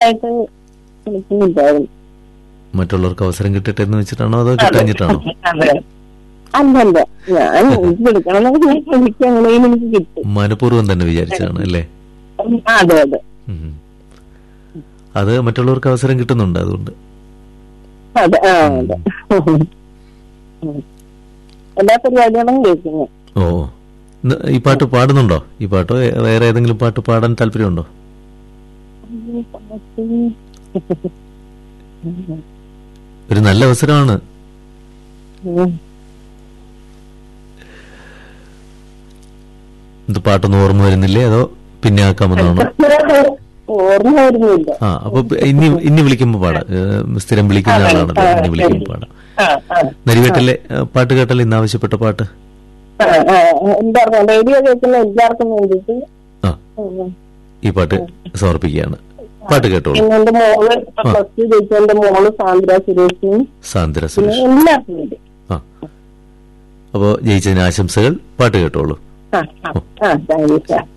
ആയിട്ട് വിളിക്കുന്നില്ലായിരുന്നു മറ്റുള്ളവർക്ക് അവസരം കിട്ടട്ടെ എന്ന് വെച്ചിട്ടാണോ അതോ കിട്ടാഞ്ഞിട്ടാണോ അതെ അല്ലല്ല ഞാൻ എനിക്ക് എടുക്കണം എന്നൊക്കെ ഞാൻ ശ്രമിക്കും അങ്ങനെയും എനിക്ക് കിട്ടും മനഃപൂർവ്വം തന്നെ വിചാരിച്ചതാണ് അല്ലേ ഉം, അതെ അതെ ഉം. അത് മറ്റുള്ളവർക്ക് അവസരം കിട്ടുന്നുണ്ട് അതുകൊണ്ട് അതെ ആ അതെ ഉം. എല്ലാ പരിപാടികളും കേൾക്കുന്നു ഓ ഇന്ന് ഈ പാട്ട് പാടുന്നുണ്ടോ ഈ പാട്ടോ ഏ- വേറെ ഏതെങ്കിലും പാട്ട് പാടാൻ താല്പര്യമുണ്ടോ ഒരു നല്ല അവസരമാണ് ഉം. ഇത് പാട്ടൊന്നും ഓർമ്മ വരുന്നില്ലേ അതോ പിന്നെ ആക്കാമെന്നാണോ ഓർമ്മ വരുന്നില്ല ആ അപ്പൊ ഇനി ഇനി വിളിക്കുമ്പോ പാടാം ഏ, സ്ഥിരം വിളിക്കുന്ന ആളാണല്ലോ ഇനി വിളിക്കുമ്പോ പാടാം ആ ആ നരിവേട്ടല്ലേ ഏ, പാട്ട് കേട്ടല്ലേ ഇന്ന് ആവശ്യപ്പെട്ട പാട്ട് ആ, ആ, എല്ലാവർക്കും റേഡിയോ കേൾക്കുന്ന എല്ലാവർക്കും വേണ്ടിയിട്ട് ആ ഉം. ഈ പാട്ട് സമർപ്പിക്കുകയാണ് പാട്ട് കേട്ടോളൂ പിന്നെ എന്റെ മോള് പ്ലസ് ടു ജയിച്ച എന്റെ മോള് സാന്ദ്ര സുരേഷിനും സാന്ദ്ര പിന്നെ സുരേഷ് എല്ലാവർക്കും വേണ്ടി ആ അപ്പോ ജയിച്ചതിന് ആശംസകൾ പാട്ട് കേട്ടോളൂ ആ ആ ആ താങ്ക് യു സാർ